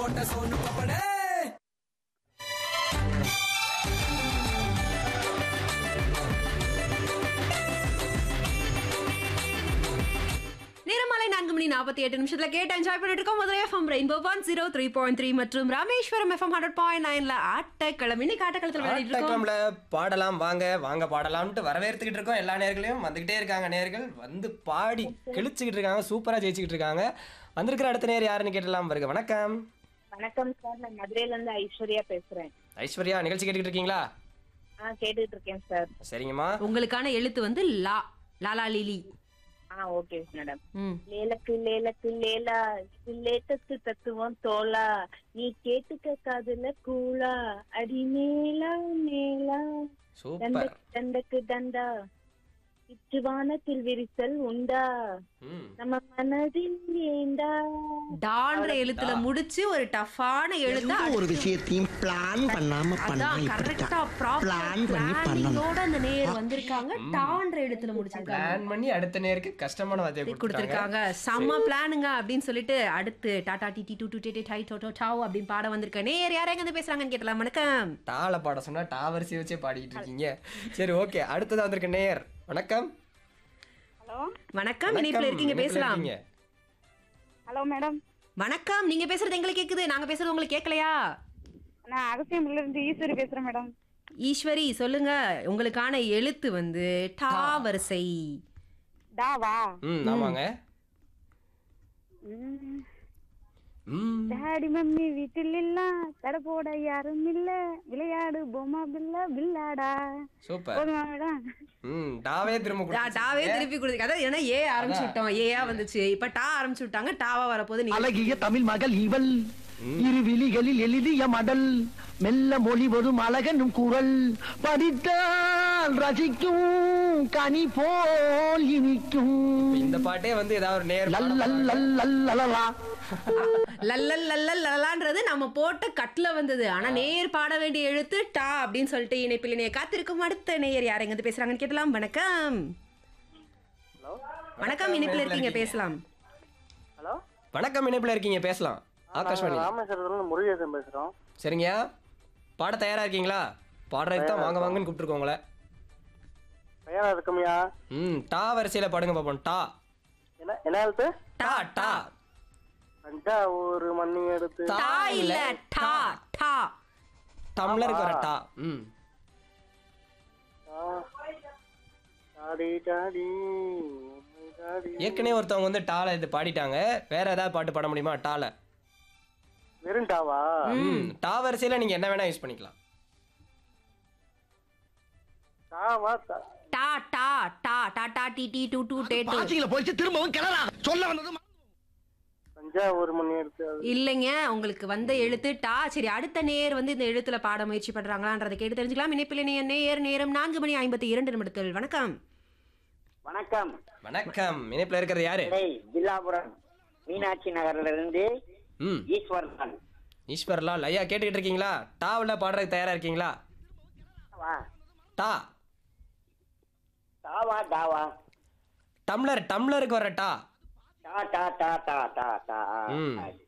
போட்ட சோனு பப்படே நேரமாலை நான்கு மணி நாற்பத்தி எட்டு நிமிஷத்துல கேட்டு என்ஜாய் பண்ணிட்டு இருக்கோம் முதல்ல FM rainbow one zero three point three மற்றும் ராமேஸ்வரம் எஃப்எம் ஹண்ட்ரட் பாயிண்ட் நைன்ல ஆட்டக்கிழமை இன்னைக்கு ஆட்டக்களத்தில் விளையாடிட்டு இருக்கோம் ஆட்டக்கிழமில் பாடலாம் வாங்க வாங்க பாடலாம்ட்டு வரவேற்றுக்கிட்டு இருக்கோம் எல்லா நேர்களையும் வந்துகிட்டே இருக்காங்க நேர்கள் வந்து பாடி கிழிச்சுக்கிட்டு இருக்காங்க சூப்பரா ஜெயிச்சுக்கிட்டு இருக்காங்க வந்திருக்கிற அடுத்த நேர் யாருன்னு கேட்டலாம் வருக வணக்கம் வணக்கம் சார் நான் மதுரையில இருந்து ஐஸ்வர்யா பேசுறேன் ஐஸ்வர்யா நிகழ்ச்சி கேட்டுக்கிட்டு இருக்கீங்களா ஆ கேட்டுட்டு இருக்கேன் சார் சரிங்கம்மா உங்களுக்கான எழுத்து வந்து லா லாலா லிலி ஆ ஓகே மேடம் ம் லேலக்கு லேலக்கு லேலா இது லேட்டஸ்ட் தத்துவம் தோலா நீ கேட்டுக்க காதுல கூலா அடி மேலா மேலா சூப்பர் தண்டக்கு தண்டக்கு தண்டா இச்சு வானத்தில் விரிசல் உண்டா ம் நம்ம மனதில் ஏண்டா டான்ற எழுத்துல முடிச்சு ஒரு டஃப்பான எழுத்தா எந்த ஒரு விஷயத்தையும் பிளான் பண்ணாம பண்ணா அதான் இப்படித்தான் கரெக்டா ப்ராப்பர் பிளான் பண்ணி பண்ணணும் பிளானிங்கோட அந்த நேர் வந்திருக்காங்க டான்ற எழுத்துல முடிச்சிருக்காங்க பிளான் பண்ணி அடுத்த நேருக்கு கஷ்டமான வார்த்தையை கொடுத்துருக்காங்க கொடுத்துருக்காங்க செம்ம பிளானுங்க அப்படின்னு சொல்லிட்டு அடுத்து டாடா டி டி டூ டூ டே டை டோ டோ டாவ் அப்படின்னு பாட வந்திருக்க நேர் யாரே வந்து பேசுறாங்கன்னு கேட்டலாம் வணக்கம் டால பாட சொன்னா டாவரிசை வச்சே பாடிக்கிட்டு இருக்கீங்க சரி ஓகே அடுத்ததா வந்திருக்க நேயர் வணக்கம் ஹலோ வணக்கம் இணைப்புல இருக்கீங்க இணைப்புல பேசலாம் இருக்கீங்க. ஹலோ மேடம் வணக்கம் நீங்க பேசுறது எங்களுக்கு கேக்குது நாங்க பேசுறது உங்களுக்கு கேட்கலையா நான் அகசியம்ல இருந்து ஈஸ்வரி பேசுறேன் மேடம் ஈஸ்வரி சொல்லுங்க உங்களுக்கான எழுத்து வந்து டா வரிசை தாவா ம் ஆமாங்க ம் டாடி மம்மி வீட்டில் இல்ல கடை போட யாரும் இல்ல விளையாடு பொம்மா பில்ல பில்லாடா சூப்பர் போதுமா மேடம் ம் டாவே திரும்ப டா- கொடுத்துருக்கீங்க. டாவே திருப்பி கொடுத்து அதாவது ஏன்னா ஏ ஆரம்பிச்சு விட்டோம் ஏயா வந்துச்சு இப்ப டா ஆரம்பிச்சு விட்டாங்க டாவா வரப்போது நீங்க அழகிய தமிழ் மகள் இவள் இரு விழிகளில் எழுதிய மடல் மெல்ல மொழிவதும் அழகனும் குரல் படித்தால் ரசிக்கும் கனி போல் இனிக்கும் இந்த பாட்டே வந்து ஏதாவது ஒரு நேர் லல் லல் லல் லல் லலலா. லல்லல் லல்லல் லல்லான்றது நம்ம போட்ட கட்ல வந்தது ஆனா நேர் பாட வேண்டிய எழுத்து டா அப்படின்னு சொல்லிட்டு இணைப்பில் இணைய காத்திருக்கும் அடுத்த நேயர் யார் எங்க பேசுறாங்கன்னு கேட்டலாம் வணக்கம் வணக்கம் இணைப்பில் இருக்கீங்க பேசலாம் ஹலோ வணக்கம் இணைப்புல இருக்கீங்க பேசலாம் ஆகாஷ்வாணி ராமேஸ்வரத்துல முருகேசன் பேசுறோம் சரிங்கய்யா பாட தயாரா இருக்கீங்களா பாடுறதுக்கு தான் வாங்க வாங்கன்னு கூப்பிட்டுருக்கோம் உங்களை தயாரா இருக்கமையா ம் டா வரிசையில பாடுங்க பாப்போம் டா என்ன என்ன எழுத்து டா டா தஞ்சாவூர் மண்ணி எடுத்து டா இல்ல டா டா டம்ளருக்கு வர டா ம் ஆ. டாடி டாடி உம்மை டாடி ஏற்கனவே ஒருத்தவங்க வந்து டால இது பாடிட்டாங்க வேற ஏதாவது பாட்டு பாட முடியுமா டால வெறும் டாவா ம் டா வரிசையில நீங்க என்ன வேணா யூஸ் பண்ணிக்கலாம் டாவா தா- டா டா டா டா டா டி டி டூ டூ டே டூ பாசியில போயிட்டு திரும்பவும் கிளறா சொல்ல வந்தது ம- தஞ்சாவூர் மண்ணி எடுத்து அது இல்லைங்க உங்களுக்கு வந்த எழுத்து டா சரி அடுத்த நேர் வந்து இந்த எழுத்துல பாட முயற்சி பண்றாங்களான்றதை கேட்டு தெரிஞ்சுக்கலாம் இணைப்பில் இணைய நேர் நேரம் நான்கு மணி ஐம்பத்தி இரண்டு நிமிடத்தில் வணக்கம் வணக்கம் வணக்கம் இணைப்புல இருக்கிறது யாரு டேய் வில்லாபுரம் மீனாட்சி நகர்ல இருந்து ம் ஈஸ்வரன் ஈஸ்வர்லால் ஐயா கேட்டுக்கிட்டு இருக்கீங்களா டாவில் பாடுறதுக்கு தயாரா இருக்கீங்களா வா டா தாவா தாவா டம்ளர் டம்ளருக்கு வர டா டா டா டா டா டா டா ம். அது.